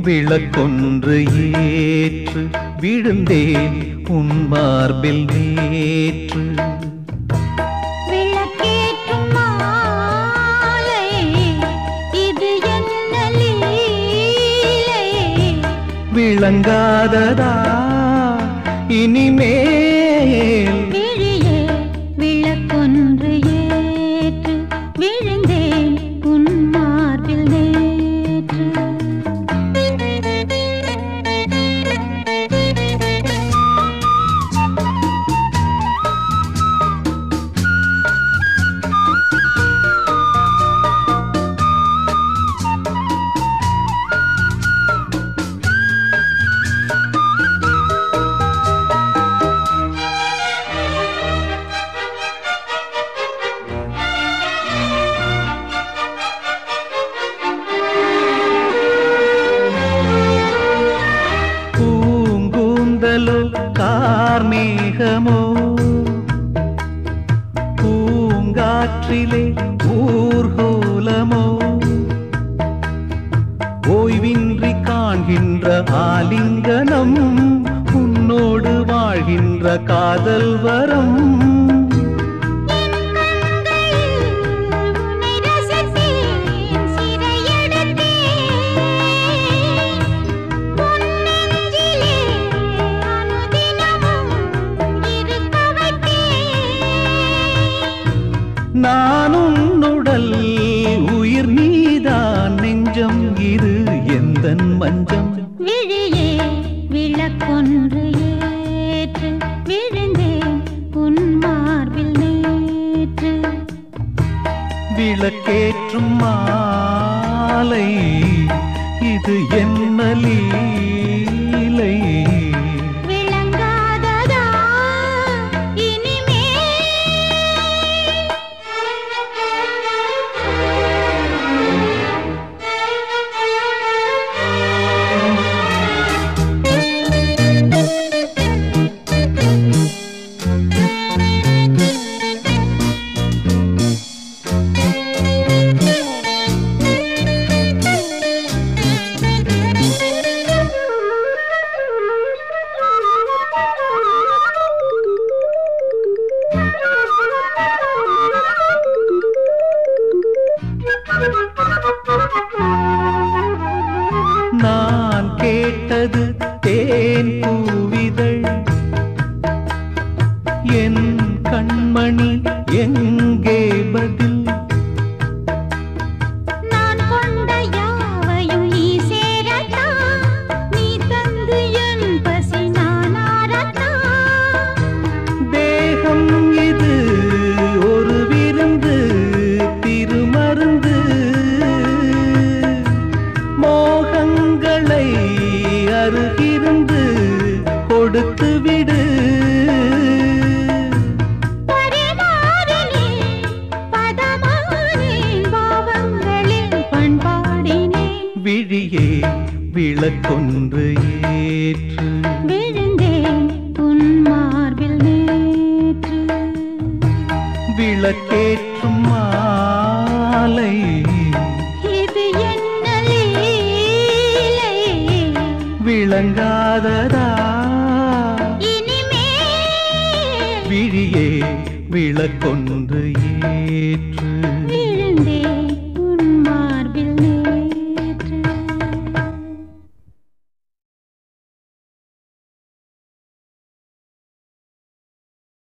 விளக்கொன்று ஏற்று விழுந்தேன் உன் மார்பில் நேற்று விளக்கேற்றும் மாலை இது என்ன லீலை விளங்காததா இனிமேல் விழியே விளக்கொன்று ஏற்று விழுந்தேன் உன் மார்பில் நேற்று பூங்கூந்தலோ கார்மேகமோ பூங்காற்றிலே ஊர்கோலமோ ஓய்வின்றி காண்கின்ற ஆலிங்கனம் உன்னோடு வாழ்கின்ற காதல் வரம் உன்னை ரசித்தேன் சிறையெடுத்தேன் உன் நெஞ்சிலே அனுதினமும் இருக்க வைத்தேன் நான் உன்னுடல் உயிர் நீதான் நெஞ்சம் இது எந்தன் மஞ்சம் விழியே விளக்கொன்று ஏற்று விழுந்தேன் உன் மார்பில் நேற்று விளக்கேற்றும் மாலை இது என்ன லீலை விளங்காததா நான் கேட்டது தேன் பூவிதழ் என் கண்மணி எங்கே பதில் நான் கொண்ட யாவையும் நீ சேரத்தான் நீ தந்து என் பசி நான் ஆரத்தான் தேகம் இது ஒரு விருந்து திருமருந்து மோகங்களை அருகிருந்து கொடுத்து விடு பரிமாறினேன் பதமானேன் பாவங்களில் பண்பாடினேன் விழியே விளக்கொன்று ஏற்று விழுந்தேன் உன் மார்பில் நேற்று விளக்கேற்றும் மாலை இது என்ன லீலை விளங்காததா இனிமேல் விழியே விளக்கொன்று ஏற்று விழ